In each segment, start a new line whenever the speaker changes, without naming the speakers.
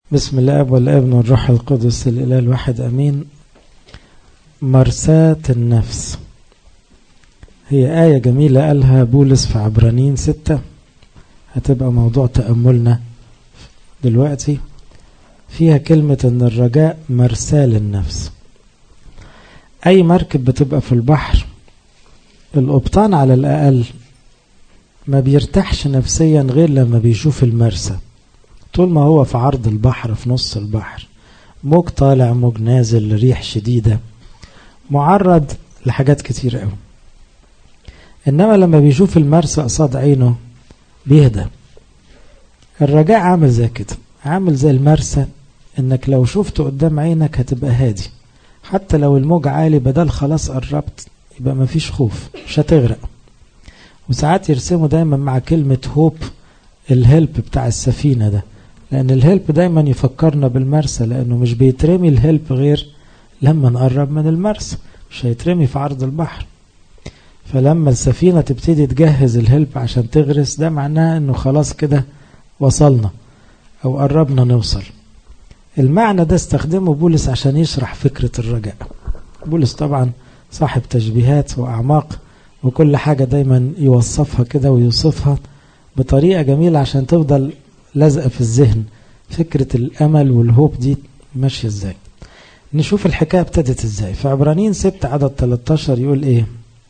بسم الاب والابن والروح القدس الاله الواحد امين مرساة النفس هي آية جميلة قالها بولس في عبرانيين ستة هتبقى موضوع تأملنا دلوقتي فيها كلمة ان الرجاء مرساة للنفس اي مركب بتبقى في البحر القبطان على الاقل ما بيرتاحش نفسيا غير لما بيشوف المرسى طول ما هو في عرض البحر في نص البحر موج طالع موج نازل ريح شديدة معرض لحاجات كتير قوي انما لما بيشوف المرسى قصاد عينه بيهدى الرجاء عامل زي كده عامل زي المرسى انك لو شفته قدام عينك هتبقى هادي حتى لو الموج عالي بدل خلاص قربت يبقى مفيش خوف مش هتغرق وساعات يرسموا دايما مع كلمة هوب الهلب بتاع السفينة ده لأن الهلب دايما يفكرنا بالمرسى لأنه مش بيترمي الهلب غير لما نقرب من المرسى مش هيترمي في عرض البحر فلما السفينة تبتدي تجهز الهلب عشان تغرس ده معناه انه خلاص كده وصلنا او قربنا نوصل المعنى ده استخدمه بولس عشان يشرح فكرة الرجاء بولس طبعا صاحب تشبيهات وأعماق وكل حاجة دايما يوصفها كده ويوصفها بطريقة جميلة عشان تفضل لازقة في الذهن فكرة الأمل والهوب دي ماشية ازاي نشوف الحكاية ابتدت ازاي في عبرانيين 6 عدد 13 يقول ايه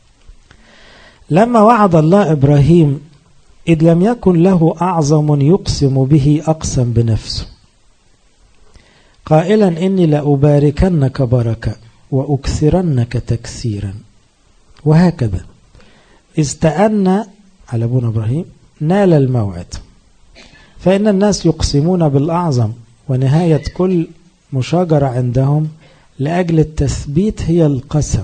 لما وعد الله إبراهيم إذ لم يكن له أعظم يقسم به أقسم بنفسه قائلا إني لأباركنك بركة وأكثرنك تكثيرا وهكذا استأن على أبونا إبراهيم نال الموعد فإن الناس يقسمون بالأعظم ونهاية كل مشاجرة عندهم لأجل التثبيت هي القسم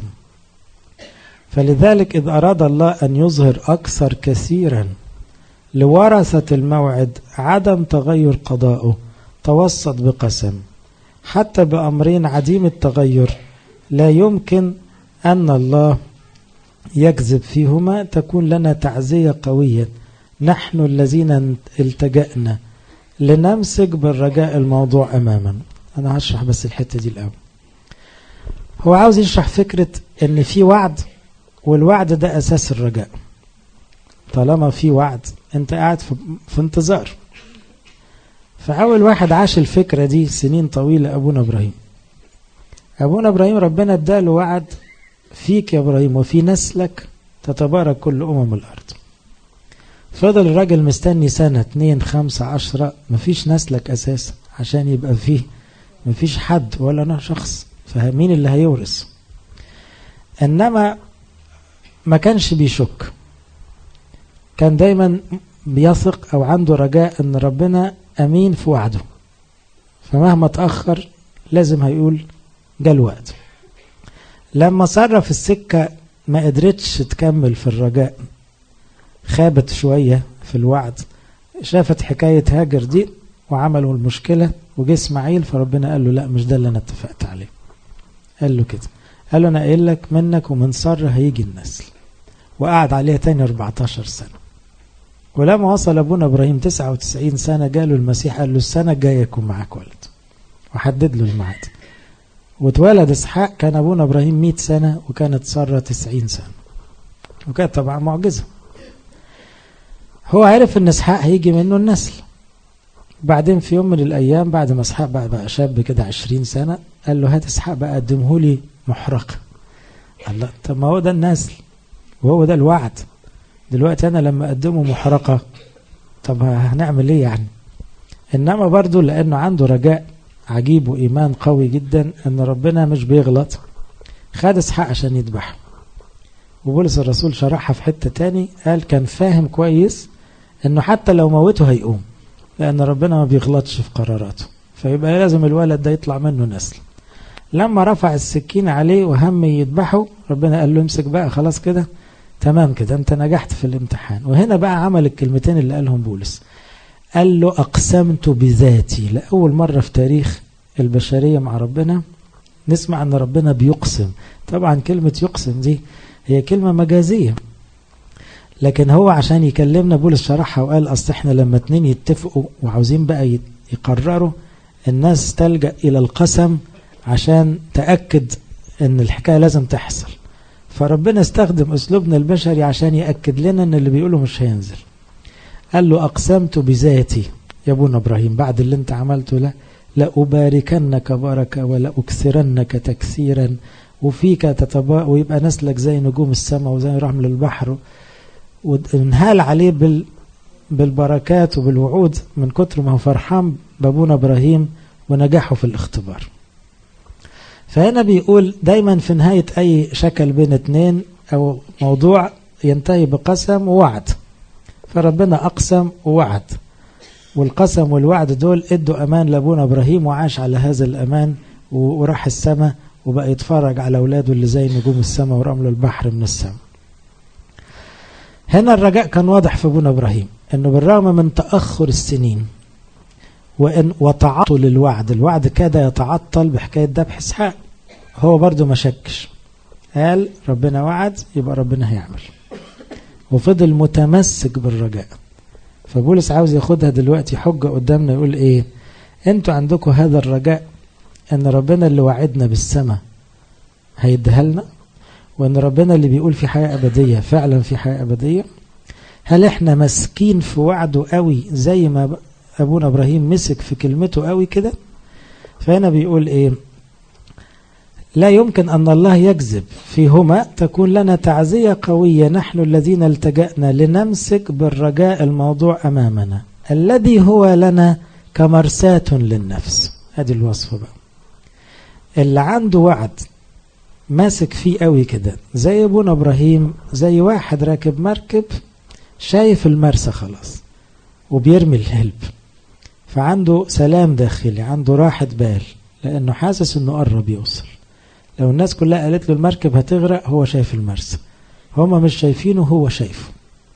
فلذلك إذ أراد الله أن يظهر أكثر كثيرا لورثة الموعد عدم تغير قضائه توسط بقسم حتى بأمرين عديم التغير لا يمكن أن الله يكذب فيهما تكون لنا تعزية قوية نحن الذين التجأنا لنمسك بالرجاء الموضوع أماما أنا هشرح بس الحتة دي الأول هو عاوز يشرح فكرة أن في وعد والوعد ده أساس الرجاء طالما في وعد أنت قاعد في, في انتظار فأول واحد عاش الفكرة دي سنين طويلة أبونا إبراهيم أبونا إبراهيم ربنا اداله وعد فيك يا إبراهيم وفي نسلك تتبارك كل أمم الأرض فضل الراجل مستني سنة اتنين خمسة عشرة مفيش نسلك أساسا عشان يبقى فيه مفيش حد ولا أنا شخص فمين اللي هيورث إنما ما كانش بيشك كان دايما بيثق أو عنده رجاء أن ربنا أمين في وعده فمهما تأخر لازم هيقول جاء الوقت لما صرف السكة ما قدرتش تكمل في الرجاء خابت شوية في الوعد شافت حكاية هاجر دي وعملوا المشكلة وجه اسماعيل فربنا قال له لا مش ده اللي انا اتفقت عليه قال له كده قال له انا قايل لك منك ومن سارة هيجي النسل وقعد عليها تاني 14 سنة ولما وصل ابونا ابراهيم 99 سنة جاله المسيح قال له السنة الجاية يكون معاك ولد وحدد له الميعاد واتولد اسحاق كان ابونا ابراهيم 100 سنة وكانت سارة 90 سنة وكانت طبعا معجزة هو عرف ان اسحاق هيجي منه النسل بعدين في يوم من الايام بعد ما اسحاق بقى, بقى شاب كده 20 سنة قال له هات اسحاق بقى قدمه لي محرقة الله طب ما هو ده النسل وهو ده الوعد دلوقتي انا لما اقدمه محرقة طب هنعمل ايه يعني انما برضو لانه عنده رجاء عجيب وإيمان قوي جدا أن ربنا مش بيغلط خد اسحاق عشان يذبحه وبولس الرسول شرحها في حتة تاني قال كان فاهم كويس أنه حتى لو موته هيقوم لأن ربنا ما بيغلطش في قراراته فيبقى لازم الولد ده يطلع منه نسل لما رفع السكين عليه وهم يذبحه ربنا قال له امسك بقى خلاص كده تمام كده انت نجحت في الامتحان وهنا بقى عمل الكلمتين اللي قالهم بولس قال له أقسمت بذاتي لأول مرة في تاريخ البشرية مع ربنا نسمع أن ربنا بيقسم طبعا كلمة يقسم دي هي كلمة مجازية لكن هو عشان يكلمنا بولس شرحها وقال أصل احنا لما اتنين يتفقوا وعاوزين بقى يقرروا الناس تلجأ إلى القسم عشان تأكد أن الحكاية لازم تحصل فربنا استخدم أسلوبنا البشري عشان يأكد لنا أن اللي بيقوله مش هينزل قال له أقسمت بذاتي يا ابونا إبراهيم بعد اللي انت عملته له لأباركنك بركة ولأكثرنك تكثيرا وفيك تتبا ويبقى نسلك زي نجوم السماء وزي رحم البحر وانهال عليه بال بالبركات وبالوعود من كتر ما هو فرحان بابونا ابراهيم ونجاحه في الاختبار فهنا بيقول دايما في نهاية أي شكل بين اتنين أو موضوع ينتهي بقسم ووعد فربنا أقسم ووعد والقسم والوعد دول ادوا أمان لأبونا إبراهيم وعاش على هذا الأمان وراح السماء وبقى يتفرج على أولاده اللي زي نجوم السماء ورمل البحر من السماء هنا الرجاء كان واضح في أبونا إبراهيم أنه بالرغم من تأخر السنين وإن وتعطل الوعد الوعد كاد يتعطل بحكاية ذبح إسحاق هو برضه ما شكش قال ربنا وعد يبقى ربنا هيعمل وفضل متمسك بالرجاء فبولس عاوز ياخدها دلوقتي حجة قدامنا يقول ايه انتوا عندكم هذا الرجاء ان ربنا اللي وعدنا بالسماء هيديها لنا وان ربنا اللي بيقول في حياة ابدية فعلا في حياة ابدية هل احنا ماسكين في وعده قوي زي ما ابونا ابراهيم مسك في كلمته قوي كده فهنا بيقول ايه لا يمكن أن الله يكذب فيهما تكون لنا تعزية قوية نحن الذين التجأنا لنمسك بالرجاء الموضوع أمامنا الذي هو لنا كمرساة للنفس هذه الوصفة بقى اللي عنده وعد ماسك فيه قوي كده زي ابونا ابراهيم زي واحد راكب مركب شايف المرسى خلاص وبيرمي الهلب فعنده سلام داخلي عنده راحة بال لأنه حاسس أنه قرب يوصل لو الناس كلها قالت له المركب هتغرق هو شايف المرسى هما مش شايفينه هو شايفه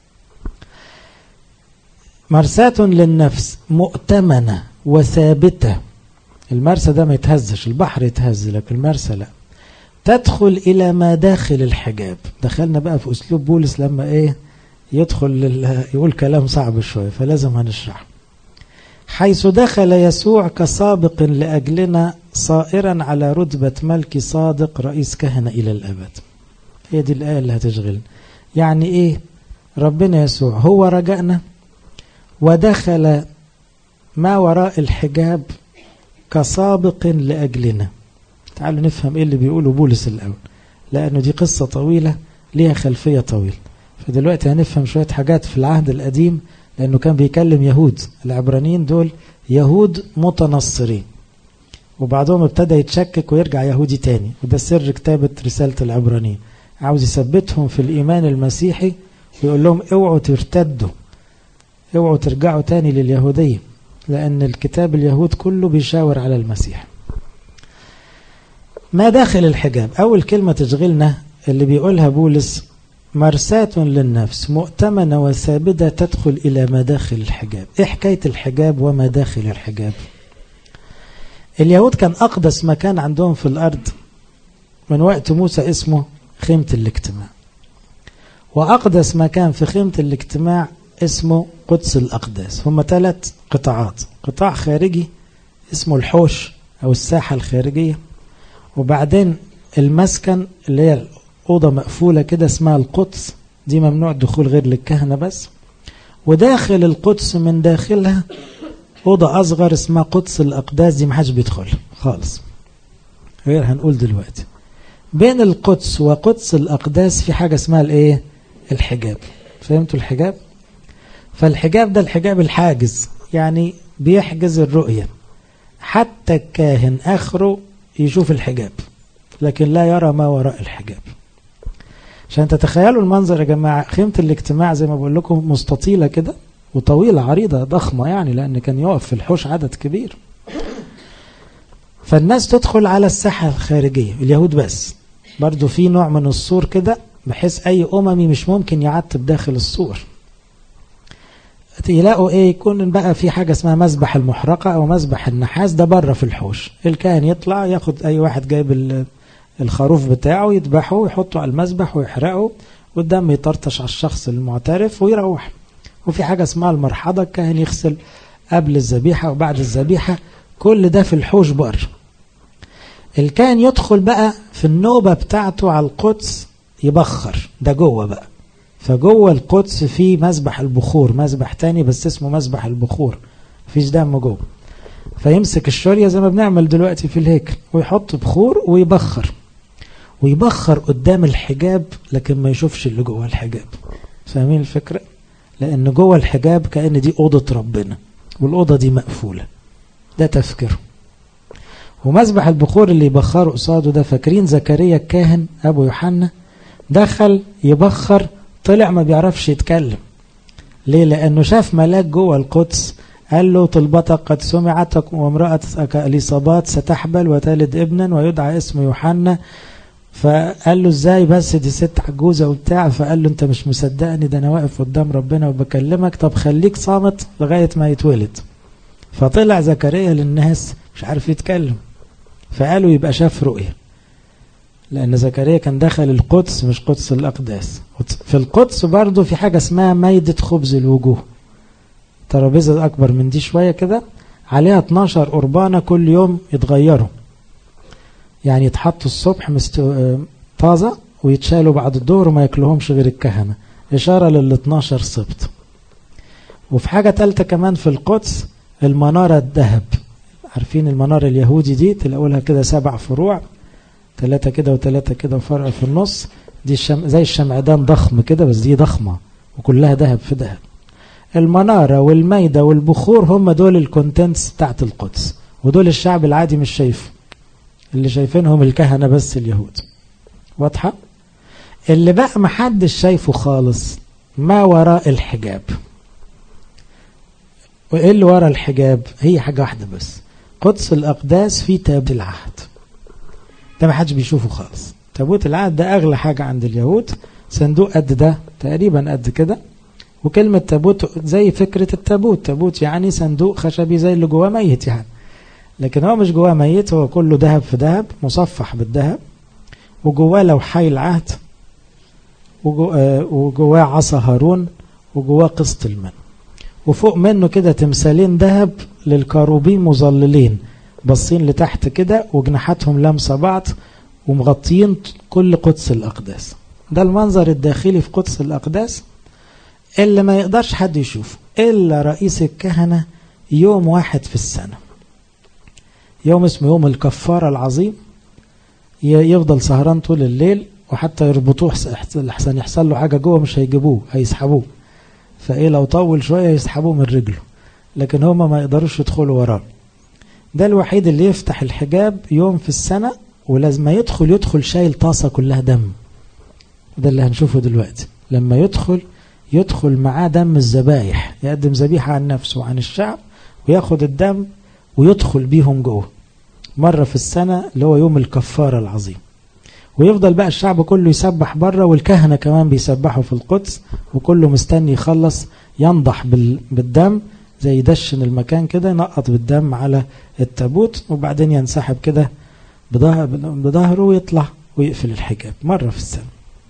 مرساة للنفس مؤتمنة وثابتة المرسى ده ما يتهزش البحر يتهز لك المرسى لا تدخل إلى ما داخل الحجاب دخلنا بقى في أسلوب بولس لما إيه يدخل لل... يقول كلام صعب شوية فلازم هنشرح حيث دخل يسوع كسابق لأجلنا صائرا على رتبة ملك صادق رئيس كهنة إلى الأبد هي دي الآية اللي هتشغلنا يعني إيه ربنا يسوع هو رجعنا ودخل ما وراء الحجاب كسابق لأجلنا تعالوا نفهم إيه اللي بيقوله بولس الأول لأنه دي قصة طويلة ليها خلفية طويلة فدلوقتي هنفهم شوية حاجات في العهد القديم لأنه كان بيكلم يهود العبرانيين دول يهود متنصرين وبعضهم ابتدى يتشكك ويرجع يهودي تاني وده سر كتابة رسالة العبرانيين عاوز يثبتهم في الإيمان المسيحي ويقول لهم اوعوا ترتدوا اوعوا ترجعوا تاني لليهودية لأن الكتاب اليهود كله بيشاور على المسيح ما داخل الحجاب أول كلمة تشغلنا اللي بيقولها بولس مرساة للنفس مؤتمنة وثابتة تدخل إلى مداخل الحجاب إيه حكاية الحجاب ومداخل الحجاب اليهود كان أقدس مكان عندهم في الأرض من وقت موسى اسمه خيمة الاجتماع وأقدس مكان في خيمة الاجتماع اسمه قدس الأقداس هم ثلاث قطاعات قطاع خارجي اسمه الحوش أو الساحة الخارجية وبعدين المسكن اللي هي أوضة مقفولة كده اسمها القدس دي ممنوع الدخول غير للكهنة بس وداخل القدس من داخلها أوضة أصغر اسمها قدس الأقداس دي محدش بيدخل خالص غير هنقول دلوقتي بين القدس وقدس الأقداس في حاجة اسمها الإيه؟ الحجاب فهمتوا الحجاب؟ فالحجاب ده الحجاب الحاجز يعني بيحجز الرؤية حتى الكاهن آخره يشوف الحجاب لكن لا يرى ما وراء الحجاب عشان تتخيلوا المنظر يا جماعة خيمة الاجتماع زي ما بقول لكم مستطيلة كده وطويلة عريضة ضخمة يعني لأن كان يقف في الحوش عدد كبير فالناس تدخل على الساحة الخارجية اليهود بس برضو في نوع من السور كده بحيث أي أممي مش ممكن يعتب داخل السور يلاقوا ايه يكون بقى في حاجة اسمها مسبح المحرقة او مسبح النحاس ده بره في الحوش الكاهن يطلع ياخد اي واحد جايب الخروف بتاعه يذبحه ويحطه على المسبح ويحرقه والدم يطرطش على الشخص المعترف ويروح وفي حاجة اسمها المرحضة الكاهن يغسل قبل الذبيحة وبعد الذبيحة كل ده في الحوش بره الكاهن يدخل بقى في النوبة بتاعته على القدس يبخر ده جوه بقى فجوه القدس في مسبح البخور مسبح تاني بس اسمه مسبح البخور مفيش دم جوه فيمسك الشورية زي ما بنعمل دلوقتي في الهيكل ويحط بخور ويبخر ويبخر قدام الحجاب لكن ما يشوفش اللي جوه الحجاب فاهمين الفكرة لأن جوه الحجاب كأن دي أوضة ربنا والأوضة دي مقفولة ده تفكيره ومسبح البخور اللي يبخروا قصاده ده فاكرين زكريا الكاهن أبو يوحنا دخل يبخر طلع ما بيعرفش يتكلم ليه لأنه شاف ملاك جوه القدس قال له طلبتك قد سمعت وامرأتك اليصابات ستحبل وتلد ابنا ويدعى اسمه يوحنا فقال له ازاي بس دي ست عجوزه وبتاع فقال له انت مش مصدقني ده انا واقف قدام ربنا وبكلمك طب خليك صامت لغايه ما يتولد فطلع زكريا للناس مش عارف يتكلم فقالوا يبقى شاف رؤيه لان زكريا كان دخل القدس مش قدس الاقداس في القدس برضه في حاجه اسمها ميده خبز الوجوه ترابيزه اكبر من دي شويه كده عليها 12 قربانه كل يوم يتغيروا يعني يتحطوا الصبح مستو... طازة ويتشالوا بعد الظهر وما ياكلوهمش غير الكهنة إشارة لل 12 سبط وفي حاجة تالتة كمان في القدس المنارة الذهب عارفين المنارة اليهودي دي تلاقوا لها كده سبع فروع ثلاثة كده وثلاثة كده وفرع في النص دي الشم... زي الشمعدان ضخم كده بس دي ضخمة وكلها ذهب في ذهب المنارة والميدة والبخور هم دول الكونتنتس بتاعت القدس ودول الشعب العادي مش شايفه اللي شايفينهم الكهنة بس اليهود واضحة اللي بقى محدش شايفه خالص ما وراء الحجاب وايه اللي وراء الحجاب هي حاجة واحدة بس قدس الأقداس في تابوت العهد ده ما حدش بيشوفه خالص تابوت العهد ده أغلى حاجة عند اليهود صندوق قد ده تقريبا قد كده وكلمة تابوت زي فكرة التابوت تابوت يعني صندوق خشبي زي اللي جواه ميت يعني لكن هو مش جواه ميت هو كله ذهب في ذهب مصفح بالذهب وجواه لوحي العهد وجواه عصا هارون وجواه قسط المن وفوق منه كده تمثالين ذهب للكاروبين مظللين باصين لتحت كده وجناحاتهم لامسه بعض ومغطيين كل قدس الاقداس ده المنظر الداخلي في قدس الاقداس اللي ما يقدرش حد يشوفه الا رئيس الكهنه يوم واحد في السنه يوم اسمه يوم الكفارة العظيم يفضل سهران طول الليل وحتى يربطوه لحسن يحصل له حاجة جوه مش هيجيبوه هيسحبوه فايه لو طول شوية يسحبوه من رجله لكن هما ما يقدروش يدخلوا وراه ده الوحيد اللي يفتح الحجاب يوم في السنة ولازم يدخل يدخل شايل طاسة كلها دم ده اللي هنشوفه دلوقتي لما يدخل يدخل معاه دم الذبايح يقدم ذبيحة عن نفسه وعن الشعب وياخد الدم ويدخل بيهم جوه مرة في السنة اللي هو يوم الكفارة العظيم ويفضل بقى الشعب كله يسبح بره والكهنة كمان بيسبحوا في القدس وكله مستني يخلص ينضح بالدم زي يدشن المكان كده ينقط بالدم على التابوت وبعدين ينسحب كده بظهره ويطلع ويقفل الحجاب مرة في السنة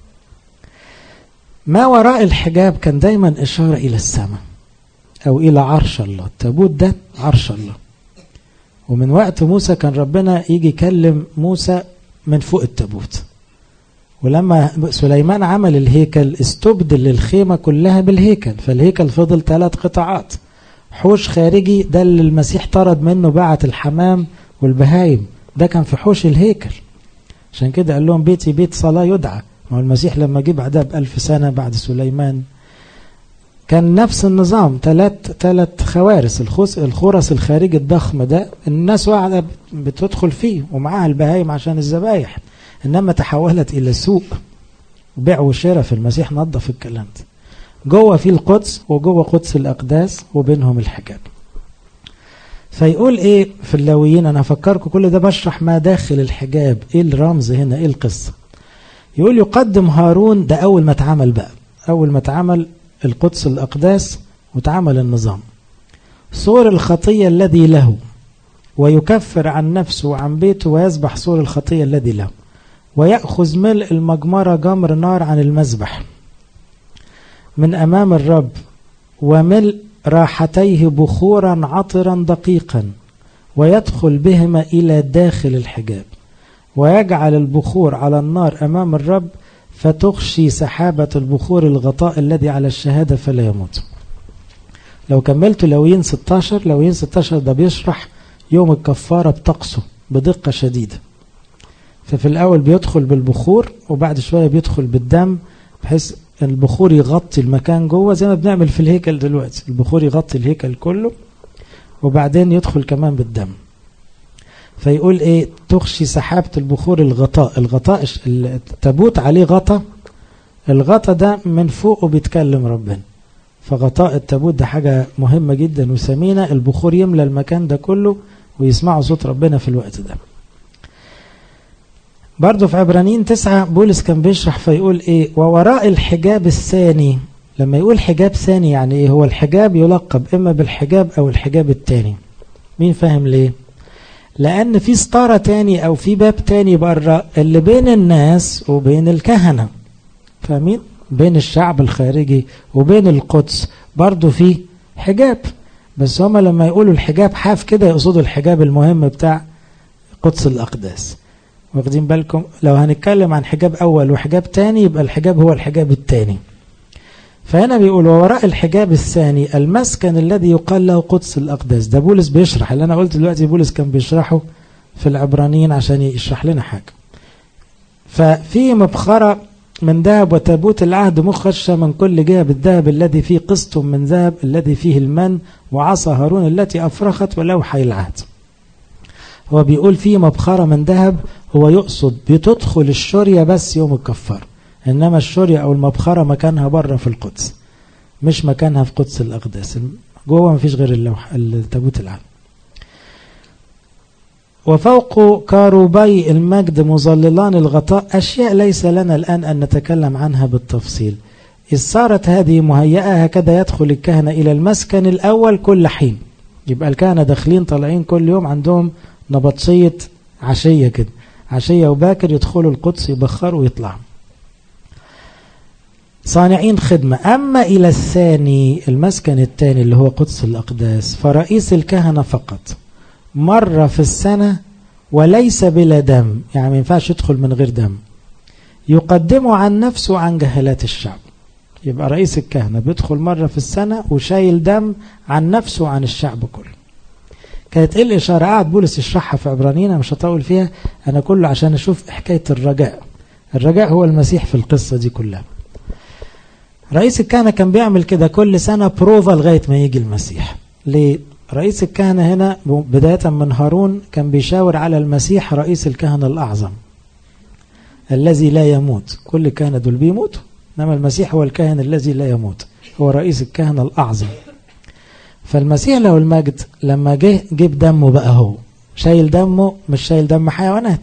ما وراء الحجاب كان دايما إشارة إلى السماء أو إلى عرش الله التابوت ده عرش الله ومن وقت موسى كان ربنا يجي يكلم موسى من فوق التابوت ولما سليمان عمل الهيكل استبدل الخيمة كلها بالهيكل فالهيكل فضل ثلاث قطاعات حوش خارجي ده اللي المسيح طرد منه بعت الحمام والبهايم ده كان في حوش الهيكل عشان كده قال لهم بيتي بيت صلاة يدعى ما هو المسيح لما جه بعدها بألف سنة بعد سليمان كان نفس النظام ثلاث ثلاث خوارس الخس الخرس الخارجي الضخم ده الناس قاعده بتدخل فيه ومعاها البهايم عشان الذبايح انما تحولت الى سوق بيع وشراء في المسيح نظف الكلام ده جوه في القدس وجوه قدس الاقداس وبينهم الحجاب فيقول ايه في اللاويين انا هفكركم كل ده بشرح ما داخل الحجاب ايه الرمز هنا ايه القصه يقول يقدم هارون ده اول ما اتعمل بقى اول ما اتعمل القدس الأقداس وتعمل النظام صور الخطية الذي له ويكفر عن نفسه وعن بيته ويذبح صور الخطية الذي له ويأخذ ملء المجمرة جمر نار عن المذبح من أمام الرب وملء راحتيه بخورا عطرا دقيقا ويدخل بهما إلى داخل الحجاب ويجعل البخور على النار أمام الرب فتخشي سحابة البخور الغطاء الذي على الشهادة فلا يموت لو كملت لوين 16 لوين 16 ده بيشرح يوم الكفارة بطقسه بدقة شديدة ففي الأول بيدخل بالبخور وبعد شوية بيدخل بالدم بحيث البخور يغطي المكان جوه زي ما بنعمل في الهيكل دلوقتي البخور يغطي الهيكل كله وبعدين يدخل كمان بالدم فيقول ايه تخشي سحابة البخور الغطاء الغطاء التابوت عليه غطا الغطا ده من فوقه بيتكلم ربنا فغطاء التابوت ده حاجة مهمة جدا وثمينة البخور يملى المكان ده كله ويسمعوا صوت ربنا في الوقت ده برضه في عبرانيين تسعة بولس كان بيشرح فيقول ايه ووراء الحجاب الثاني لما يقول حجاب ثاني يعني ايه هو الحجاب يلقب اما بالحجاب او الحجاب الثاني مين فاهم ليه لان في ستارة تاني او في باب تاني بره اللي بين الناس وبين الكهنة فاهمين بين الشعب الخارجي وبين القدس برضه في حجاب بس هما لما يقولوا الحجاب حاف كده يقصدوا الحجاب المهم بتاع قدس الأقداس واخدين بالكم لو هنتكلم عن حجاب أول وحجاب تاني يبقى الحجاب هو الحجاب التاني فهنا بيقول ووراء الحجاب الثاني المسكن الذي يقال له قدس الأقداس ده بولس بيشرح اللي أنا قلت دلوقتي بولس كان بيشرحه في العبرانيين عشان يشرح لنا حاجة ففي مبخرة من ذهب وتابوت العهد مخشى من كل جهة بالذهب الذي فيه قسط من ذهب الذي فيه المن وعصا هارون التي أفرخت ولوحي العهد هو بيقول فيه مبخرة من ذهب هو يقصد بتدخل الشرية بس يوم الكفار إنما الشرية أو المبخرة مكانها بره في القدس مش مكانها في قدس الأقداس جوه مفيش غير اللوح التابوت العهد وفوق كاروبي المجد مظللان الغطاء أشياء ليس لنا الآن أن نتكلم عنها بالتفصيل إذ صارت هذه مهيئة هكذا يدخل الكهنة إلى المسكن الأول كل حين يبقى الكهنة داخلين طالعين كل يوم عندهم نبطشية عشية كده عشية وباكر يدخلوا القدس يبخروا ويطلعوا صانعين خدمة أما إلى الثاني المسكن الثاني اللي هو قدس الأقداس فرئيس الكهنة فقط مرة في السنة وليس بلا دم يعني ما ينفعش يدخل من غير دم يقدم عن نفسه عن جهلات الشعب يبقى رئيس الكهنة بيدخل مرة في السنة وشايل دم عن نفسه وعن الشعب كله كانت ايه الإشارة قاعد بولس يشرحها في عبرانيين مش هطول فيها أنا كله عشان أشوف حكاية الرجاء الرجاء هو المسيح في القصة دي كلها رئيس الكهنة كان بيعمل كده كل سنة بروفا لغاية ما يجي المسيح ليه رئيس الكهنة هنا بداية من هارون كان بيشاور على المسيح رئيس الكهنة الأعظم الذي لا يموت كل الكهنة دول بيموتوا إنما المسيح هو الكاهن الذي لا يموت هو رئيس الكهنة الأعظم فالمسيح له المجد لما جه جيب دمه بقى هو شايل دمه مش شايل دم حيوانات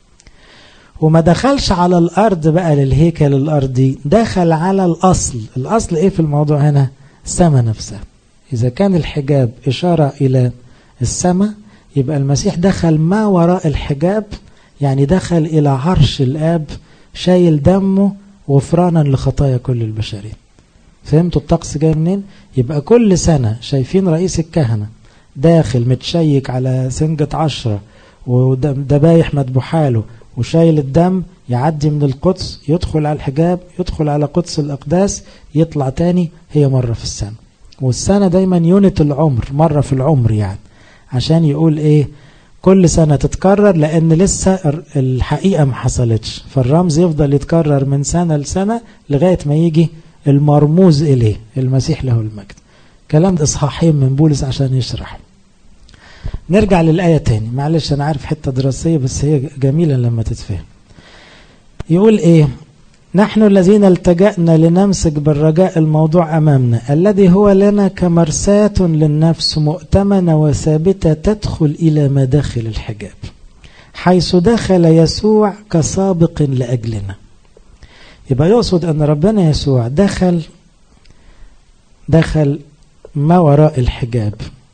وما دخلش على الأرض بقى للهيكل الأرضي دخل على الأصل الأصل إيه في الموضوع هنا السماء نفسها إذا كان الحجاب إشارة إلى السماء يبقى المسيح دخل ما وراء الحجاب يعني دخل إلى عرش الآب شايل دمه غفرانا لخطايا كل البشرين فهمتوا الطقس جاي منين يبقى كل سنة شايفين رئيس الكهنة داخل متشيك على سنجة عشرة ودبايح مذبوحاله وشايل الدم يعدي من القدس يدخل على الحجاب يدخل على قدس الأقداس يطلع تاني هي مرة في السنة والسنة دايما يونت العمر مرة في العمر يعني عشان يقول ايه كل سنة تتكرر لأن لسه الحقيقة ما حصلتش فالرمز يفضل يتكرر من سنة لسنة لغاية ما يجي المرموز إليه المسيح له المجد كلام إصحاحين من بولس عشان يشرح نرجع للآية تاني معلش أنا عارف حتة دراسية بس هي جميلة لما تتفهم يقول إيه نحن الذين التجأنا لنمسك بالرجاء الموضوع أمامنا الذي هو لنا كمرساة للنفس مؤتمنة وثابتة تدخل إلى مداخل الحجاب حيث دخل يسوع كسابق لأجلنا يبقى يقصد أن ربنا يسوع دخل دخل ما وراء الحجاب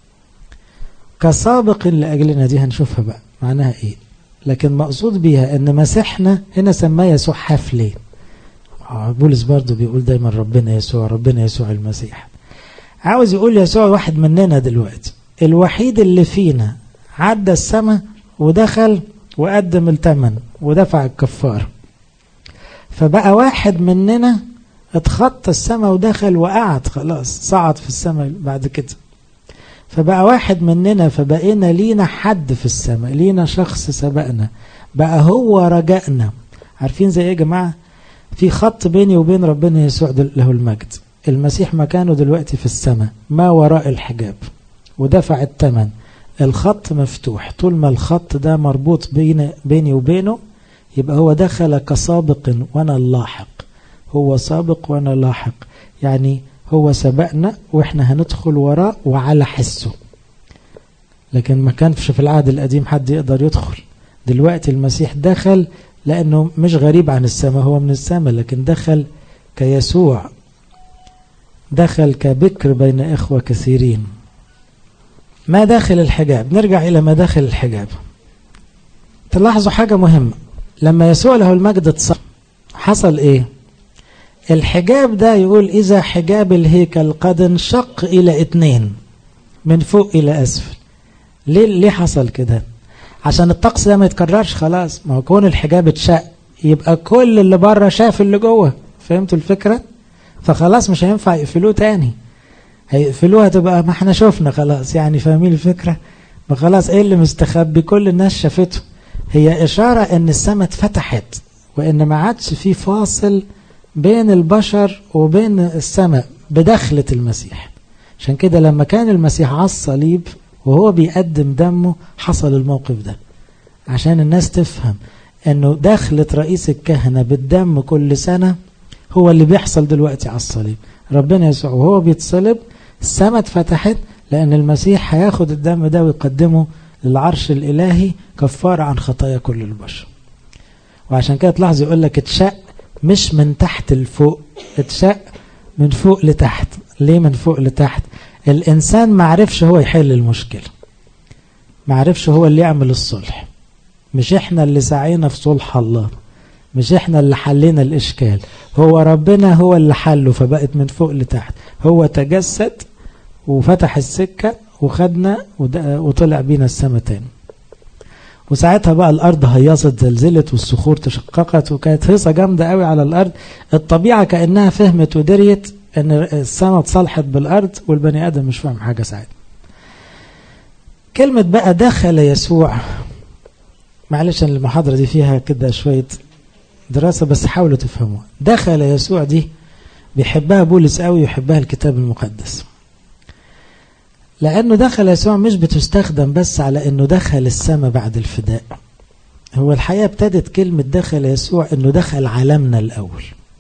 كسابق لأجلنا دي هنشوفها بقى معناها إيه لكن مقصود بيها أن مسيحنا هنا سماه يسوع حفلين بولس برضو بيقول دايما ربنا يسوع ربنا يسوع المسيح عاوز يقول يسوع واحد مننا دلوقتي الوحيد اللي فينا عدى السماء ودخل وقدم الثمن ودفع الكفار فبقى واحد مننا اتخطى السماء ودخل وقعد خلاص صعد في السماء بعد كده فبقى واحد مننا فبقينا لينا حد في السماء لينا شخص سبقنا بقى هو رجائنا عارفين زي ايه يا جماعه في خط بيني وبين ربنا يسوع له المجد المسيح مكانه دلوقتي في السماء ما وراء الحجاب ودفع الثمن الخط مفتوح طول ما الخط ده مربوط بين بيني وبينه يبقى هو دخل كسابق وانا اللاحق هو سابق وانا لاحق يعني هو سبقنا واحنا هندخل وراه وعلى حسه لكن ما كانش في العهد القديم حد يقدر يدخل دلوقتي المسيح دخل لانه مش غريب عن السماء هو من السماء لكن دخل كيسوع دخل كبكر بين اخوه كثيرين ما داخل الحجاب نرجع الى ما داخل الحجاب تلاحظوا حاجه مهمه لما يسوع له المجد اتصل حصل ايه الحجاب ده يقول إذا حجاب الهيكل قد انشق إلى اتنين من فوق إلى أسفل ليه, ليه حصل كده عشان الطقس ده ما يتكررش خلاص ما هو كون الحجاب اتشق يبقى كل اللي بره شاف اللي جوه فهمتوا الفكرة فخلاص مش هينفع يقفلوه تاني هيقفلوها تبقى ما احنا شفنا خلاص يعني فاهمين الفكرة ما خلاص ايه اللي مستخبي كل الناس شافته هي إشارة ان السماء اتفتحت وان ما عادش في فاصل بين البشر وبين السماء بدخلة المسيح عشان كده لما كان المسيح على الصليب وهو بيقدم دمه حصل الموقف ده عشان الناس تفهم انه دخلة رئيس الكهنة بالدم كل سنة هو اللي بيحصل دلوقتي على الصليب ربنا يسوع وهو بيتصلب السماء اتفتحت لان المسيح هياخد الدم ده ويقدمه للعرش الالهي كفارة عن خطايا كل البشر وعشان كده تلاحظ يقول لك اتشق مش من تحت لفوق اتشق من فوق لتحت ليه من فوق لتحت الانسان ما عرفش هو يحل المشكله ما عرفش هو اللي يعمل الصلح مش احنا اللي سعينا في صلح الله مش احنا اللي حلينا الاشكال هو ربنا هو اللي حله فبقت من فوق لتحت هو تجسد وفتح السكه وخدنا وطلع بينا السما تاني وساعتها بقى الارض هيصت زلزلت والصخور تشققت وكانت هيصه جامده قوي على الارض الطبيعه كانها فهمت ودريت ان السماء اتصالحت بالارض والبني ادم مش فاهم حاجه ساعتها كلمه بقى دخل يسوع معلش المحاضره دي فيها كده شويه دراسه بس حاولوا تفهموها دخل يسوع دي بيحبها بولس قوي ويحبها الكتاب المقدس لأنه دخل يسوع مش بتستخدم بس على أنه دخل السماء بعد الفداء هو الحقيقة ابتدت كلمة دخل يسوع أنه دخل عالمنا الأول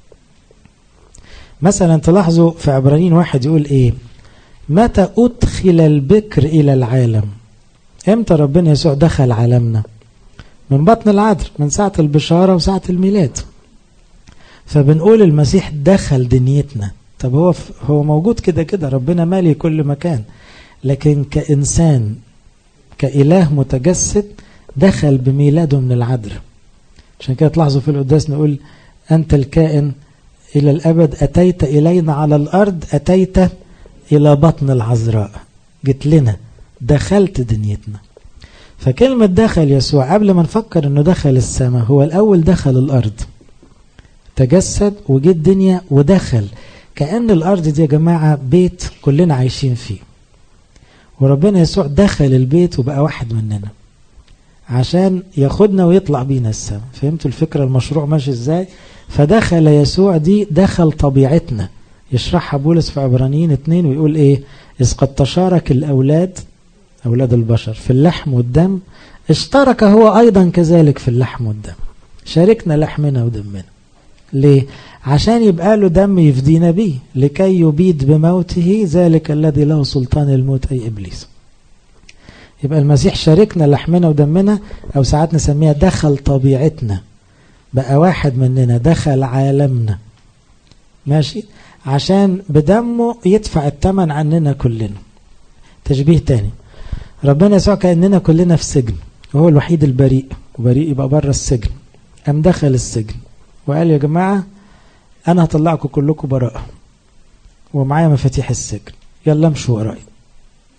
مثلا تلاحظوا في عبرانيين واحد يقول إيه متى أدخل البكر إلى العالم إمتى ربنا يسوع دخل عالمنا من بطن العذر من ساعة البشارة وساعة الميلاد فبنقول المسيح دخل دنيتنا طب هو هو موجود كده كده ربنا مالي كل مكان لكن كإنسان كإله متجسد دخل بميلاده من العذراء عشان كده تلاحظوا في القداس نقول أنت الكائن إلى الأبد أتيت إلينا على الأرض أتيت إلى بطن العذراء جيت لنا دخلت دنيتنا فكلمة دخل يسوع قبل ما نفكر أنه دخل السماء هو الأول دخل الأرض تجسد وجه الدنيا ودخل كأن الأرض دي يا جماعة بيت كلنا عايشين فيه وربنا يسوع دخل البيت وبقى واحد مننا عشان ياخدنا ويطلع بينا السماء فهمتوا الفكرة المشروع ماشي ازاي فدخل يسوع دي دخل طبيعتنا يشرحها بولس في عبرانيين اتنين ويقول ايه إذ قد تشارك الأولاد أولاد البشر في اللحم والدم اشترك هو أيضا كذلك في اللحم والدم شاركنا لحمنا ودمنا ليه عشان يبقى له دم يفدينا به لكي يبيد بموته ذلك الذي له سلطان الموت أي إبليس يبقى المسيح شاركنا لحمنا ودمنا أو ساعات نسميها دخل طبيعتنا بقى واحد مننا دخل عالمنا ماشي عشان بدمه يدفع الثمن عننا كلنا تشبيه تاني ربنا يسوع كأننا كلنا في سجن وهو الوحيد البريء وبريء يبقى بره السجن قام دخل السجن وقال يا جماعة أنا هطلعكم كلكم براءة ومعايا مفاتيح السجن يلا امشوا ورايا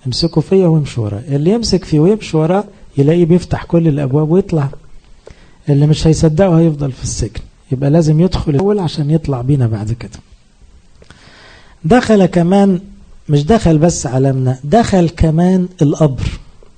امسكوا فيا وامشوا وراه اللي يمسك فيه ويمشي وراه يلاقيه بيفتح كل الابواب ويطلع اللي مش هيصدقه هيفضل في السجن يبقى لازم يدخل الاول عشان يطلع بينا بعد كده دخل كمان مش دخل بس عالمنا دخل كمان القبر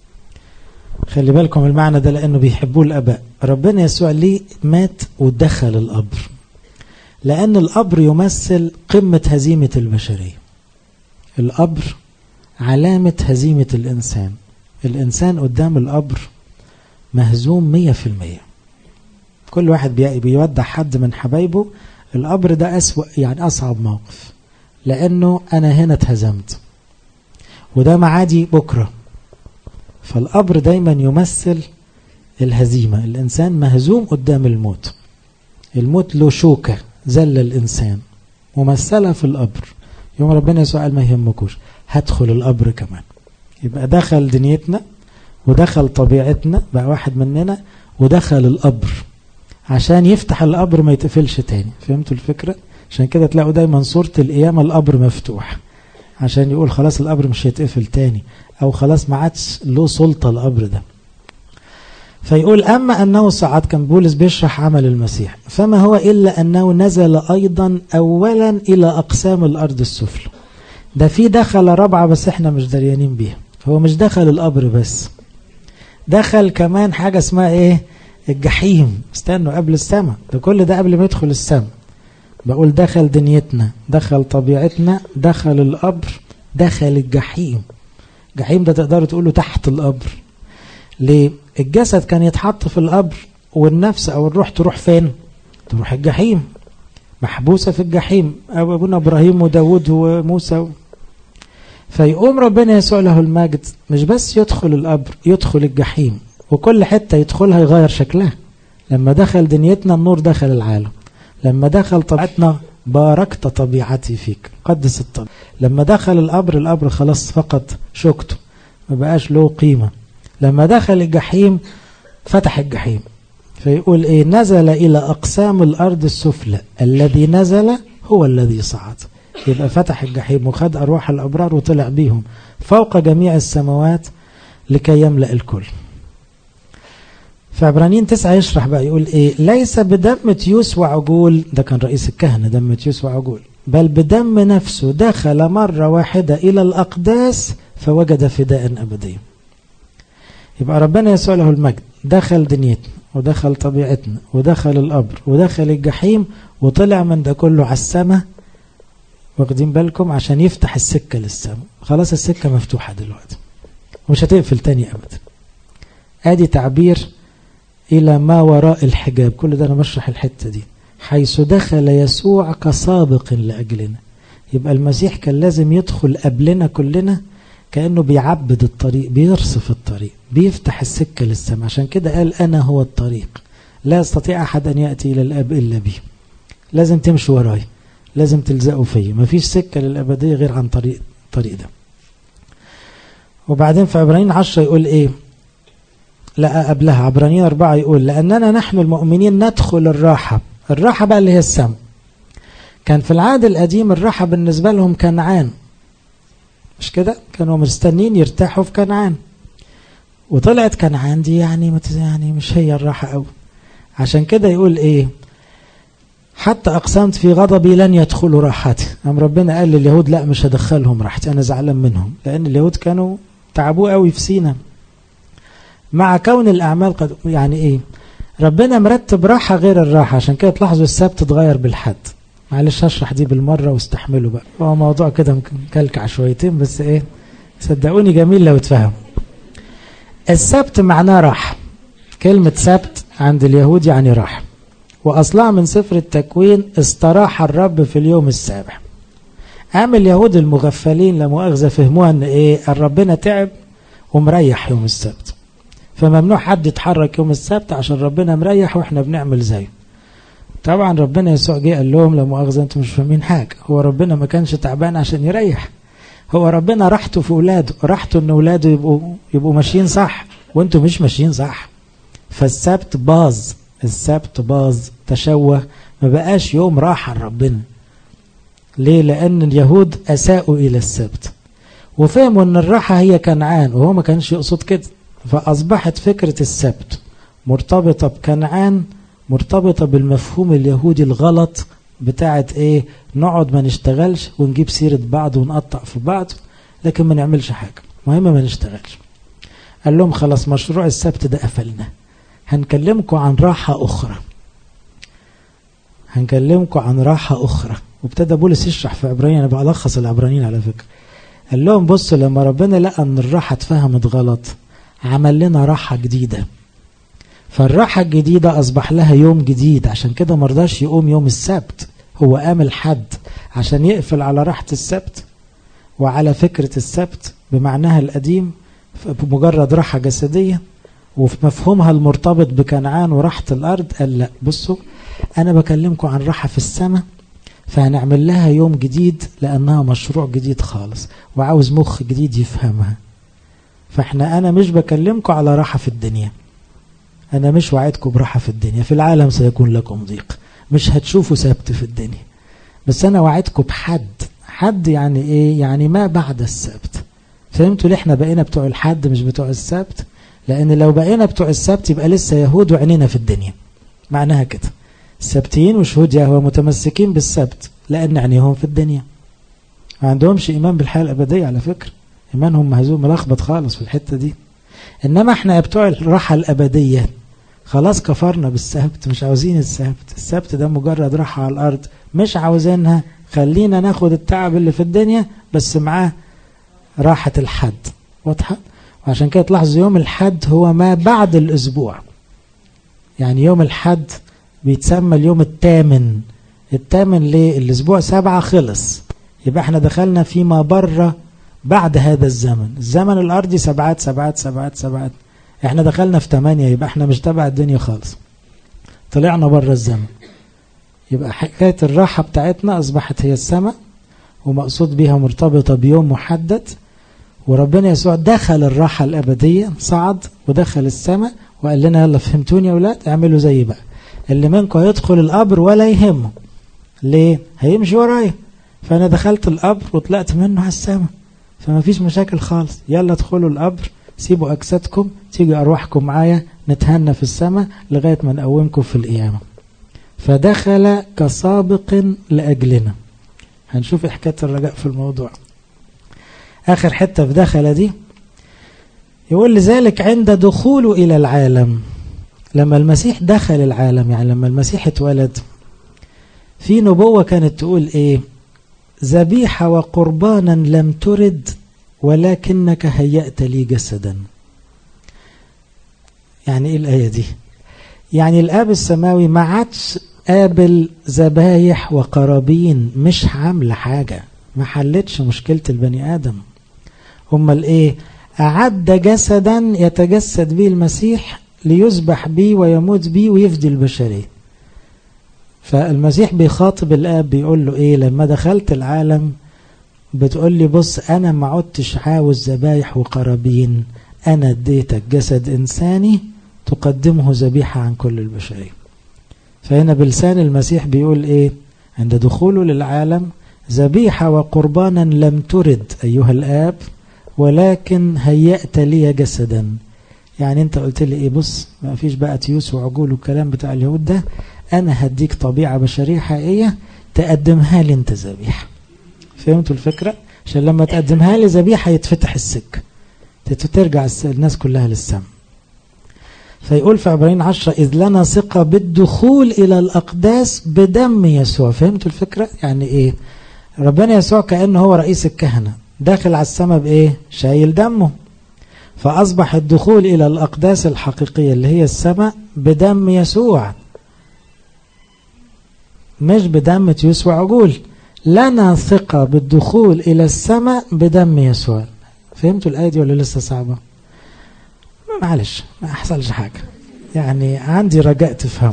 خلي بالكم المعنى ده لانه بيحبوه الاباء ربنا يسوع ليه مات ودخل القبر لان القبر يمثل قمه هزيمه البشريه القبر علامه هزيمه الانسان الانسان قدام القبر مهزوم مية في المية كل واحد بيودع حد من حبايبه القبر ده أسوأ يعني أصعب موقف لأنه أنا هنا اتهزمت وده معادي بكرة فالقبر دايما يمثل الهزيمة الإنسان مهزوم قدام الموت الموت له شوكة زل الإنسان ممثلة في القبر يوم ربنا يسوع قال ما يهمكوش هدخل القبر كمان يبقى دخل دنيتنا ودخل طبيعتنا بقى واحد مننا ودخل القبر عشان يفتح القبر ما يتقفلش تاني فهمتوا الفكرة عشان كده تلاقوا دايما صورة القيامة القبر مفتوح عشان يقول خلاص القبر مش هيتقفل تاني او خلاص ما عادش له سلطة القبر ده فيقول أما أنه صعد كان بولس بيشرح عمل المسيح فما هو إلا أنه نزل أيضا أولا إلى أقسام الأرض السفلى ده في دخل رابعة بس احنا مش دريانين بيها هو مش دخل القبر بس دخل كمان حاجة اسمها ايه الجحيم استنوا قبل السماء ده كل ده قبل ما يدخل السماء بقول دخل دنيتنا دخل طبيعتنا دخل القبر دخل الجحيم الجحيم ده تقدروا تقولوا تحت القبر ليه الجسد كان يتحط في القبر والنفس او الروح تروح فين تروح الجحيم محبوسة في الجحيم أو أبونا إبراهيم وداود وموسى و... فيقوم ربنا يسوع له المجد مش بس يدخل القبر يدخل الجحيم وكل حتة يدخلها يغير شكلها لما دخل دنيتنا النور دخل العالم لما دخل طبيعتنا باركت طبيعتي فيك قدس الطبيعة لما دخل القبر القبر خلاص فقط شوكته ما بقاش له قيمة لما دخل الجحيم فتح الجحيم فيقول ايه نزل الى اقسام الارض السفلى الذي نزل هو الذي صعد يبقى فتح الجحيم وخد ارواح الابرار وطلع بيهم فوق جميع السماوات لكي يملا الكل في عبرانيين تسعة يشرح بقى يقول ايه ليس بدم تيوس وعجول ده كان رئيس الكهنة دم تيوس وعجول بل بدم نفسه دخل مرة واحدة إلى الأقداس فوجد فداء أبديا يبقى ربنا يسوع له المجد دخل دنيتنا ودخل طبيعتنا ودخل القبر ودخل الجحيم وطلع من ده كله على السماء واخدين بالكم عشان يفتح السكة للسماء خلاص السكة مفتوحة دلوقتي ومش هتقفل تاني أبدا ادي تعبير إلى ما وراء الحجاب كل ده أنا بشرح الحتة دي حيث دخل يسوع كسابق لأجلنا يبقى المسيح كان لازم يدخل قبلنا كلنا كأنه بيعبد الطريق بيرصف الطريق بيفتح السكة للسماء عشان كده قال أنا هو الطريق لا يستطيع أحد أن يأتي إلى الأب إلا بي لازم تمشوا وراي لازم تلزقوا فيا مفيش سكة للأبدية غير عن طريق الطريق ده وبعدين في عبرانيين عشرة يقول إيه لا قبلها عبرانيين أربعة يقول لأننا نحن المؤمنين ندخل الراحة الراحة بقى اللي هي السماء كان في العهد القديم الراحة بالنسبة لهم كنعان مش كده كانوا مستنين يرتاحوا في كنعان وطلعت كنعان دي يعني يعني مش هي الراحة قوي عشان كده يقول ايه حتى أقسمت في غضبي لن يدخلوا راحتي أم ربنا قال لليهود لا مش هدخلهم راحتي أنا زعلان منهم لأن اليهود كانوا تعبوه قوي في سينا مع كون الأعمال قد يعني إيه ربنا مرتب راحة غير الراحة عشان كده تلاحظوا السبت اتغير بالحد معلش هشرح دي بالمرة واستحملوا بقى هو موضوع كده مكلكع شويتين بس ايه صدقوني جميل لو اتفهم السبت معناه راحة كلمة سبت عند اليهود يعني راحة وأصلها من سفر التكوين استراح الرب في اليوم السابع قام اليهود المغفلين لا مؤاخذة فهموها ان ايه ربنا تعب ومريح يوم السبت فممنوع حد يتحرك يوم السبت عشان ربنا مريح واحنا بنعمل زيه طبعا ربنا يسوع جه قال لهم لا مؤاخذه انتم مش فاهمين حاجه هو ربنا ما كانش تعبان عشان يريح هو ربنا راحته في اولاده راحته ان اولاده يبقوا يبقوا ماشيين صح وانتم مش ماشيين صح فالسبت باظ السبت باظ تشوه ما بقاش يوم راحه لربنا ليه لان اليهود اساءوا الى السبت وفهموا ان الراحة هي كنعان وهو ما كانش يقصد كده فأصبحت فكرة السبت مرتبطة بكنعان مرتبطة بالمفهوم اليهودي الغلط بتاعت ايه نقعد ما نشتغلش ونجيب سيرة بعض ونقطع في بعض لكن ما نعملش حاجة مهم ما نشتغلش قال لهم خلاص مشروع السبت ده قفلنا هنكلمكم عن راحة أخرى هنكلمكم عن راحة أخرى وابتدى بولس يشرح في عبرانيين أنا بلخص العبرانيين على فكرة قال لهم بصوا لما ربنا لقى أن الراحة اتفهمت غلط عمل لنا راحة جديدة فالراحة الجديدة أصبح لها يوم جديد عشان كده مرضاش يقوم يوم السبت هو قام الحد عشان يقفل على راحة السبت وعلى فكرة السبت بمعناها القديم بمجرد راحة جسدية وفي مفهومها المرتبط بكنعان وراحة الأرض قال لا بصوا أنا بكلمكم عن راحة في السماء فهنعمل لها يوم جديد لأنها مشروع جديد خالص وعاوز مخ جديد يفهمها فاحنا أنا مش بكلمكم على راحة في الدنيا أنا مش وعدكم براحة في الدنيا في العالم سيكون لكم ضيق مش هتشوفوا سبت في الدنيا بس أنا وعدكم بحد حد يعني إيه يعني ما بعد السبت فهمتوا ليه احنا بقينا بتوع الحد مش بتوع السبت لأن لو بقينا بتوع السبت يبقى لسه يهود وعينينا في الدنيا معناها كده السبتيين وشهود يهوى متمسكين بالسبت لأن عينيهم في الدنيا ما عندهمش إيمان بالحياة الأبدية على فكرة إيمانهم مهزوم ملخبط خالص في الحتة دي إنما إحنا بتوع الراحة الأبدية خلاص كفرنا بالسبت مش عاوزين السبت السبت ده مجرد راحة على الأرض مش عاوزينها خلينا ناخد التعب اللي في الدنيا بس معاه راحة الحد واضحة وعشان كده تلاحظوا يوم الحد هو ما بعد الأسبوع يعني يوم الحد بيتسمى اليوم الثامن الثامن ليه الأسبوع سبعة خلص يبقى احنا دخلنا فيما بره بعد هذا الزمن الزمن الأرضي سبعات سبعات سبعات سبعات احنا دخلنا في ثمانية يبقى احنا مش تبع الدنيا خالص طلعنا بره الزمن يبقى حكاية الراحة بتاعتنا أصبحت هي السماء ومقصود بها مرتبطة بيوم محدد وربنا يسوع دخل الراحة الأبدية صعد ودخل السماء وقال لنا يلا فهمتوني يا أولاد اعملوا زي بقى اللي منكم هيدخل القبر ولا يهمه ليه هيمشي ورايا فأنا دخلت القبر وطلعت منه على السماء فما فيش مشاكل خالص يلا ادخلوا القبر سيبوا أجسادكم تيجي أرواحكم معايا نتهنى في السماء لغاية ما نقومكم في القيامة فدخل كسابق لأجلنا هنشوف حكاية الرجاء في الموضوع آخر حتة في دخل دي يقول لذلك عند دخوله إلى العالم لما المسيح دخل العالم يعني لما المسيح اتولد في نبوة كانت تقول إيه ذبيحة وقربانا لم ترد ولكنك هيأت لي جسدا يعني ايه الآية دي يعني الآب السماوي ما عادش قابل ذبايح وقرابين مش عاملة حاجة ما حلتش مشكلة البني آدم امال ايه أعد جسدا يتجسد به المسيح ليذبح به ويموت به ويفدي البشرية فالمسيح بيخاطب الآب بيقول له ايه لما دخلت العالم بتقول لي بص انا ما عدتش عاوز ذبايح وقرابين انا اديتك جسد انساني تقدمه ذبيحة عن كل البشرية فهنا بلسان المسيح بيقول ايه عند دخوله للعالم ذبيحة وقربانا لم ترد ايها الاب ولكن هيأت لي جسدا يعني انت قلت لي ايه بص ما فيش بقى تيوس وعجول والكلام بتاع اليهود ده انا هديك طبيعة بشرية حقيقية تقدمها لي انت ذبيحه فهمتوا الفكرة عشان لما تقدمها لي ذبيحة يتفتح السك ترجع الناس كلها للسم فيقول في عبرين عشرة إذ لنا ثقة بالدخول إلى الأقداس بدم يسوع فهمتوا الفكرة يعني إيه ربنا يسوع كأنه هو رئيس الكهنة داخل على السماء بإيه شايل دمه فأصبح الدخول إلى الأقداس الحقيقية اللي هي السماء بدم يسوع مش بدم تيوس وعجول لنا ثقة بالدخول إلى السماء بدم يسوع فهمتوا الآية دي ولا لسه صعبة معلش ما حصلش حاجة يعني عندي رجاء تفهم